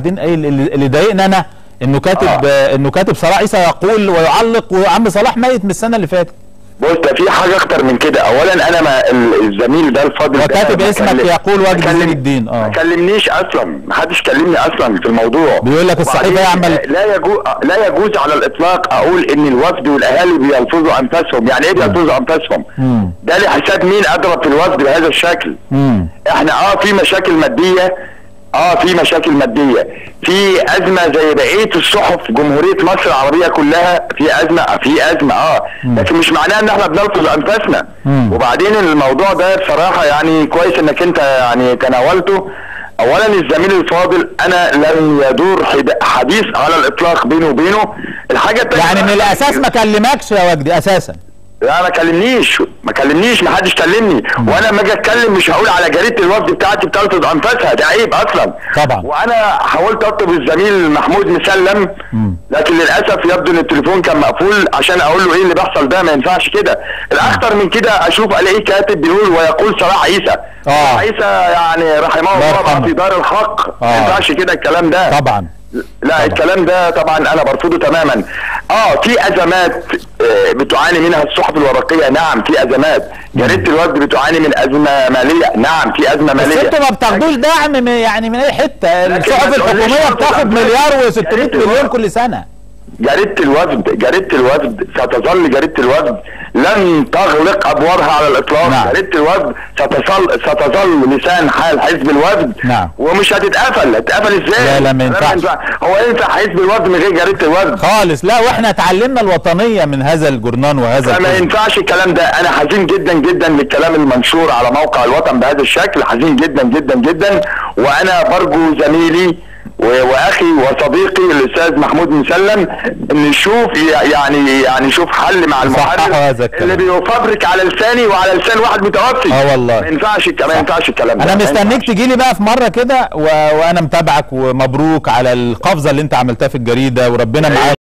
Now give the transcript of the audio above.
بعدين ايه اللي اللي ضايقني انا انه كاتب آه. آه. انه كاتب صلاح عيسى يقول ويعلق وعم صلاح ميت من السنه اللي فاتت بص ده في حاجه اكتر من كده اولا انا ما ال- الزميل ده الفاضل هو ده كاتب ما اسمك كلم- يقول ما وجدي كلم- زين الدين، آه. ما كلمنيش اصلا ما حدش كلمني اصلا في الموضوع بيقول لك الصحيفة وبعدين يعمل- لا يجوز لا يجوز على الاطلاق اقول ان الوفد والاهالي بيلفظوا انفسهم يعني ايه بيلفظوا انفسهم مم. ده لحساب مين اضرب في الوفد بهذا الشكل امم احنا اه في مشاكل ماديه اه في مشاكل ماديه في ازمه زي بقيه الصحف جمهوريه مصر العربيه كلها في ازمه في ازمه اه لكن مش معناه ان احنا بنلفظ انفسنا مم. وبعدين الموضوع ده بصراحه يعني كويس انك انت يعني تناولته اولا الزميل الفاضل انا لم يدور حد- حديث على الاطلاق بيني وبينه الحاجه التانية يعني من الاساس ما كلمكش يا وجدي اساسا لا ما كلمنيش ما كلمنيش ما حدش كلمني وانا لما اجي اتكلم مش هقول على جريده الوفد بتاعتي بتلفظ انفاسها ده عيب اصلا طبعا. وانا حاولت اطلب الزميل محمود مسلم مم. لكن للاسف يبدو ان التليفون كان مقفول عشان اقول له ايه اللي بيحصل ده ما ينفعش كده الاخطر من كده اشوف الاقيه كاتب بيقول ويقول صلاح عيسى صلاح عيسى يعني رحمه الله الله بقى يرحمه. في دار الحق آه. ما ينفعش كده الكلام ده طبعا لا الكلام ده طبعا انا برفضه تماما اه في ازمات آه، بتعاني منها الصحف الورقيه نعم في ازمات جريده الوفد بتعاني من ازمه ماليه نعم في ازمه بس ماليه انتوا ما بتاخدوش دعم من يعني من اي حته لكن الصحف ما تقوليش الحكوميه برضه بتاخد ده مليار جريدة و600 مليون الوفد. كل سنه جريده الوفد جريده الوفد ستظل جريده الوفد لن تغلق ابوابها على الاطلاق نعم. جريده الوفد ستظل ستظل لسان حال حزب الوفد نعم. ومش هتتقفل هتتقفل ازاي لا، لا، ما ينفعش. ينفع. هو ينفع حزب الوفد من غير جريده الوفد خالص لا واحنا اتعلمنا الوطنيه من هذا الجرنان وهذا فما الكتب. ينفعش الكلام ده انا حزين جدا جدا للكلام المنشور على موقع الوطن بهذا الشكل حزين جدا جدا جدا وانا برجو زميلي و- واخي وصديقي الاستاذ محمود مسلم ان نشوف ي- يعني يعني نشوف حل مع المحرر صححوا هذا الكلام. اللي بيفبرك على لساني وعلى لسان واحد متوفي آه والله. ما ينفعش الك- ما ينفعش الكلام ده انا ما مستنيك ينفعش. تجي لي بقى في مره كده و... وانا متابعك ومبروك على القفزه اللي انت عملتها في الجريده وربنا معاك